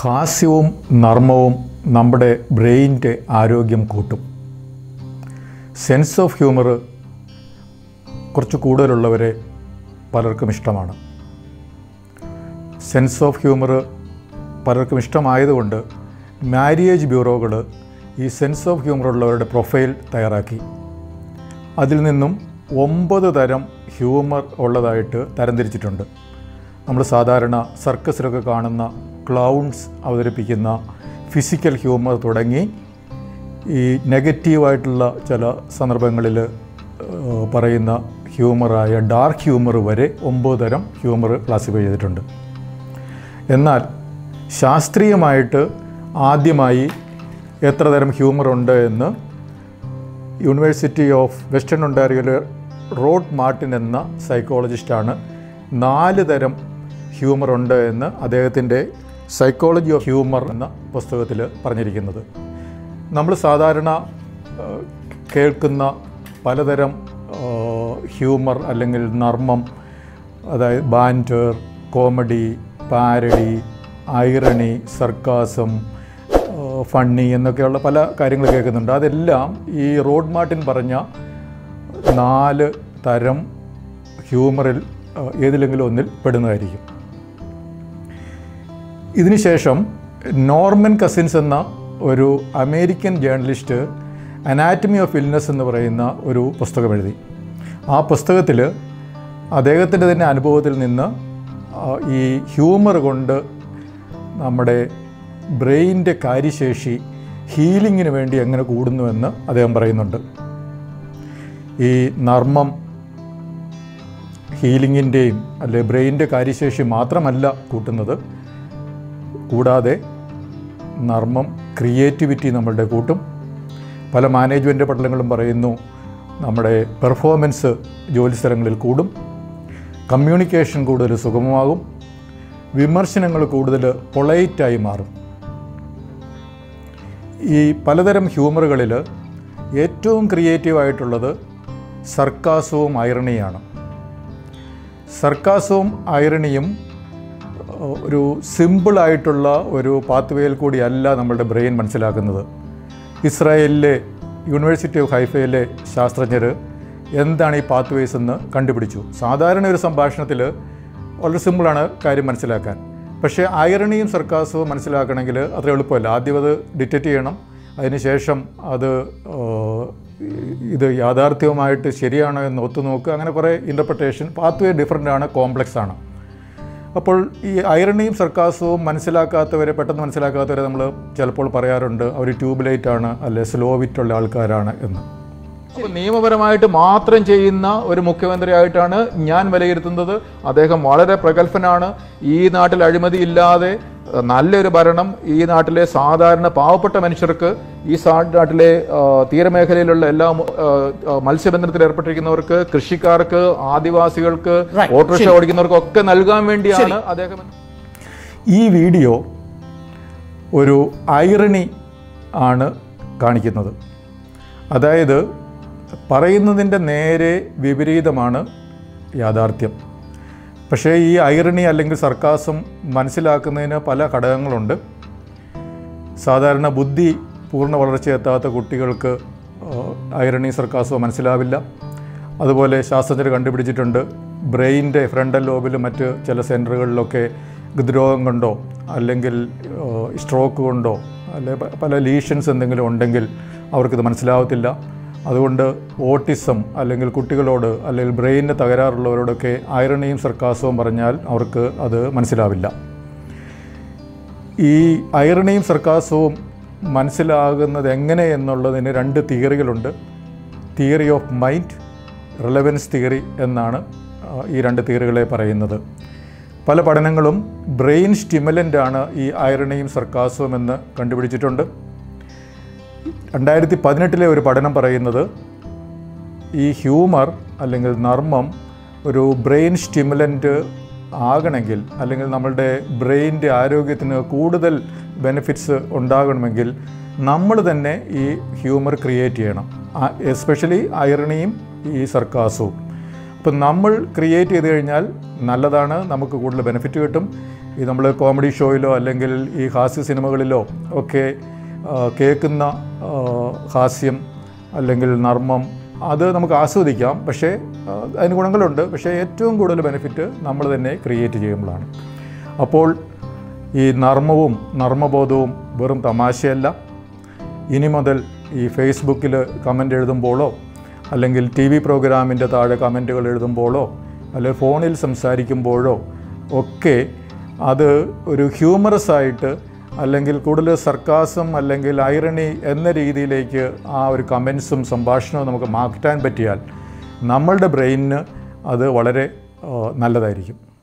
ഹാസ്യവും നർമ്മവും നമ്മുടെ ബ്രെയിനിൻ്റെ ആരോഗ്യം കൂട്ടും സെൻസ് ഓഫ് ഹ്യൂമർ കുറച്ച് കൂടുതലുള്ളവരെ പലർക്കും ഇഷ്ടമാണ് സെൻസ് ഓഫ് ഹ്യൂമർ പലർക്കും ഇഷ്ടമായതുകൊണ്ട് മാരിയേജ് ബ്യൂറോകൾ ഈ സെൻസ് ഓഫ് ഹ്യൂമർ ഉള്ളവരുടെ പ്രൊഫൈൽ തയ്യാറാക്കി അതിൽ നിന്നും ഒമ്പത് തരം ഹ്യൂമർ ഉള്ളതായിട്ട് തരംതിരിച്ചിട്ടുണ്ട് നമ്മൾ സാധാരണ സർക്കസിലൊക്കെ കാണുന്ന ക്ലൗൺസ് അവതരിപ്പിക്കുന്ന ഫിസിക്കൽ ഹ്യൂമർ തുടങ്ങി ഈ നെഗറ്റീവായിട്ടുള്ള ചില സന്ദർഭങ്ങളിൽ ഏഹ്, പറയുന്ന ഹ്യൂമറായ ഡാർക്ക് ഹ്യൂമർ വരെ ഒമ്പത് തരം ഹ്യൂമർ ക്ലാസിഫൈ ചെയ്തിട്ടുണ്ട് എന്നാൽ ശാസ്ത്രീയമായിട്ട് ആദ്യമായി എത്ര തരം ഹ്യൂമർ ഉണ്ട് എന്ന് യൂണിവേഴ്സിറ്റി ഓഫ് വെസ്റ്റേൺ ഒണ്ടാരിയോയിലെ റോഡ് മാർട്ടിൻ എന്ന സൈക്കോളജിസ്റ്റാണ് നാല് തരം ഹ്യൂമർ ഉണ്ട് എന്ന് അദ്ദേഹത്തിൻ്റെ സൈക്കോളജി ഓഫ് ഹ്യൂമർ എന്ന പുസ്തകത്തിൽ പറഞ്ഞിരിക്കുന്നത് നമ്മൾ സാധാരണ ആ, കേൾക്കുന്ന പലതരം ആ, ഹ്യൂമർ അല്ലെങ്കിൽ നർമ്മം അതായത് banter comedy parody irony sarcasm funny എന്നൊക്കെയുള്ള പല കാര്യങ്ങൾ കേൾക്കുന്നുണ്ട് അതെല്ലാം ഈ റോഡ് മാർട്ടിൻ പറഞ്ഞ നാല് തരം ഹ്യൂമറിൽ ആ, ഏതിലെങ്കിലും ഒന്നിൽ പെടുന്നതായിരിക്കും ഇതിനുശേഷം നോർമൻ കസിൻസ് എന്ന ഒരു American journalist anatomy of illness എന്ന് പറയുന്ന ഒരു പുസ്തകം എഴുതി ആ പുസ്തകത്തിൽ അദ്ദേഹത്തിൻ്റെ തന്നെ അനുഭവത്തിൽ നിന്ന് ആ, ഈ ഹ്യൂമർ കൊണ്ട് നമ്മുടെ ബ്രെയിനിൻ്റെ കാര്യശേഷി ഹീലിങ്ങിന് വേണ്ടി എങ്ങനെ കൂടുന്നുവെന്ന് അദ്ദേഹം പറയുന്നുണ്ട് ഈ നർമ്മം ഹീലിങ്ങിൻ്റെയും അല്ലെ ബ്രെയിനിൻ്റെ കാര്യശേഷി മാത്രമല്ല കൂട്ടുന്നത് കൂടാതെ നർമ്മം ക്രിയേറ്റിവിറ്റി നമ്മളുടെ കൂട്ടും പല മാനേജ്മെൻറ്റ് പഠനങ്ങളും പറയുന്നു നമ്മുടെ പെർഫോമൻസ് ജോലിസ്ഥലങ്ങളിൽ കൂടും കമ്മ്യൂണിക്കേഷൻ കൂടുതൽ സുഗമമാകും വിമർശനങ്ങൾ കൂടുതൽ പൊളൈറ്റായി മാറും ഈ പലതരം ഹ്യൂമറുകളിൽ ഏറ്റവും ക്രിയേറ്റീവായിട്ടുള്ളത് സർക്കാസവും ഐറണിയാണ് സർക്കാസവും ഐറണിയും ഏഹ്, ഒരു സിമ്പിളായിട്ടുള്ള ഒരു പാത്വേയിൽ കൂടിയല്ല നമ്മളുടെ ബ്രെയിൻ മനസ്സിലാക്കുന്നത് ഇസ്രായേലിലെ യൂണിവേഴ്സിറ്റി ഓഫ് ഹൈഫയിലെ ശാസ്ത്രജ്ഞർ എന്താണ് ഈ പാത്വേസ് എന്ന് കണ്ടുപിടിച്ചു സാധാരണ ഒരു സംഭാഷണത്തിൽ വളരെ സിമ്പിളാണ് കാര്യം മനസ്സിലാക്കാൻ പക്ഷേ ഐറണിയും സർക്കാസവും മനസ്സിലാക്കണമെങ്കിൽ അത്ര എളുപ്പമല്ല ആദ്യം അത് ഡിറ്റക്റ്റ് ചെയ്യണം അതിനുശേഷം അത് ഏഹ്, ഇത് യാഥാർത്ഥ്യവുമായിട്ട് ശരിയാണോ എന്ന് ഒത്തുനോക്കുക അങ്ങനെ കുറേ ഇൻ്റർപ്രിട്ടേഷൻ പാത്വേ ഡിഫറൻ്റ് ആണ് കോംപ്ലക്സ് ആണ് അപ്പോൾ ഈ ഐറണിയും സർക്കാസവും മനസ്സിലാക്കാത്തവരെ പെട്ടെന്ന് മനസ്സിലാക്കാത്തവരെ നമ്മൾ ചിലപ്പോൾ പറയാറുണ്ട് അവർ ട്യൂബ് ലൈറ്റ് ആണ് അല്ലെ സ്ലോ വിറ്റുള്ള ആൾക്കാരാണ് എന്ന് അപ്പോൾ നിയമപരമായിട്ട് മാത്രം ചെയ്യുന്ന ഒരു മുഖ്യമന്ത്രിയായിട്ടാണ് ഞാൻ വിലയിരുത്തുന്നത് അദ്ദേഹം വളരെ പ്രഗത്ഭനാണ് ഈ നാട്ടിൽ അഴിമതി ഇല്ലാതെ അഹ്, നല്ലൊരു ഭരണം ഈ നാട്ടിലെ സാധാരണ പാവപ്പെട്ട മനുഷ്യർക്ക് ഈ സാ നാട്ടിലെ ആ, തീരമേഖലയിലുള്ള എല്ലാ ആ, ആ, മത്സ്യബന്ധനത്തിൽ ഏർപ്പെട്ടിരിക്കുന്നവർക്ക് കൃഷിക്കാർക്ക് ആദിവാസികൾക്ക് Right. ഓട്ടോറിക്ഷ ഓടിക്കുന്നവർക്കൊക്കെ നൽകാൻ വേണ്ടിയാണ് അദ്ദേഹം ഈ വീഡിയോ ഒരു ഐറണി ആണ് കാണിക്കുന്നത് അതായത് പറയുന്നതിൻ്റെ നേരെ വിപരീതമാണ് യാഥാർത്ഥ്യം പക്ഷേ ഈ ഐറണി അല്ലെങ്കിൽ സർക്കാസം മനസ്സിലാക്കുന്നതിന് പല ഘടകങ്ങളുണ്ട് സാധാരണ ബുദ്ധി പൂർണ്ണ വളർച്ചയെത്താത്ത കുട്ടികൾക്ക് ഐറണി സർക്കാസോ മനസ്സിലാവില്ല അതുപോലെ ശാസ്ത്രജ്ഞർ കണ്ടുപിടിച്ചിട്ടുണ്ട് ബ്രെയിനിൻ്റെ ഫ്രണ്ടൽ ലോബിലും മറ്റ് ചില സെൻറ്ററുകളിലൊക്കെ ഹൃദ്രോഗം കൊണ്ടോ അല്ലെങ്കിൽ സ്ട്രോക്ക് കൊണ്ടോ അല്ലെ പ- പല ലീഷൻസ് എന്തെങ്കിലും ഉണ്ടെങ്കിൽ അവർക്കിത് മനസ്സിലാവത്തില്ല അതുകൊണ്ട് ഓട്ടിസം അല്ലെങ്കിൽ കുട്ടികളോട് അല്ലെങ്കിൽ ബ്രെയിനിന് തകരാറുള്ളവരോടൊക്കെ ഐറണിയും സർക്കാസവും പറഞ്ഞാൽ അവർക്ക് അത് മനസ്സിലാവില്ല ഈ ഐറണിയും സർക്കാസവും മനസ്സിലാകുന്നത് എങ്ങനെ എന്നുള്ളതിന് രണ്ട് തിയറികളുണ്ട് theory of mind relevance theory എന്നാണ് ആ, ഈ രണ്ട് തിയറികളെ പറയുന്നത് പല പഠനങ്ങളും ബ്രെയിൻ സ്റ്റിമുലൻ്റ് ആണ് ഈ ഐറണിയും സർക്കാസവും എന്ന് കണ്ടുപിടിച്ചിട്ടുണ്ട് രണ്ടായിരത്തി പതിനെട്ടിലെ ഒരു പഠനം പറയുന്നത് ഈ ഹ്യൂമർ അല്ലെങ്കിൽ നർമ്മം ഒരു ബ്രെയിൻ സ്റ്റിമുലൻ്റ് ആകണമെങ്കിൽ അല്ലെങ്കിൽ നമ്മളുടെ ബ്രെയിനിൻ്റെ ആരോഗ്യത്തിന് കൂടുതൽ ബെനിഫിറ്റ്സ് ഉണ്ടാകണമെങ്കിൽ നമ്മൾ തന്നെ ഈ ഹ്യൂമർ ക്രിയേറ്റ് ചെയ്യണം എസ്പെഷ്യലി ഐറണിയും ഈ സർക്കാസവും അപ്പം നമ്മൾ ക്രിയേറ്റ് ചെയ്ത് കഴിഞ്ഞാൽ നല്ലതാണ് നമുക്ക് കൂടുതൽ ബെനിഫിറ്റ് കിട്ടും ഈ നമ്മൾ കോമഡി ഷോയിലോ അല്ലെങ്കിൽ ഈ ഹാസ്യ സിനിമകളിലോ ഒക്കെ ആ, കേൾക്കുന്ന ആ, ഹാസ്യം അല്ലെങ്കിൽ നർമ്മം അത് നമുക്ക് ആസ്വദിക്കാം പക്ഷേ ആ, അതിന് ഗുണങ്ങളുണ്ട് പക്ഷേ ഏറ്റവും കൂടുതൽ ബെനിഫിറ്റ് നമ്മൾ തന്നെ ക്രിയേറ്റ് ചെയ്യുമ്പോഴാണ് അപ്പോൾ ഈ നർമ്മവും നർമ്മബോധവും വെറും തമാശയല്ല ഇനി മുതൽ ഈ ഫേസ്ബുക്കിൽ കമൻ്റ് എഴുതുമ്പോഴോ അല്ലെങ്കിൽ ടി വി പ്രോഗ്രാമിൻ്റെ താഴെ കമൻറ്റുകൾ എഴുതുമ്പോഴോ അല്ലെങ്കിൽ ഫോണിൽ സംസാരിക്കുമ്പോഴോ ഒക്കെ അത് ഒരു ഹ്യൂമറസ് ആയിട്ട് അല്ലെങ്കിൽ കൂടുതൽ സർക്കാസം അല്ലെങ്കിൽ ഐറണി എന്ന രീതിയിലേക്ക് ആ ഒരു കമൻസും സംഭാഷണവും നമുക്ക് മാറ്റാൻ പറ്റിയാൽ നമ്മളുടെ ബ്രെയിനിന് അത് വളരെ ആ, നല്ലതായിരിക്കും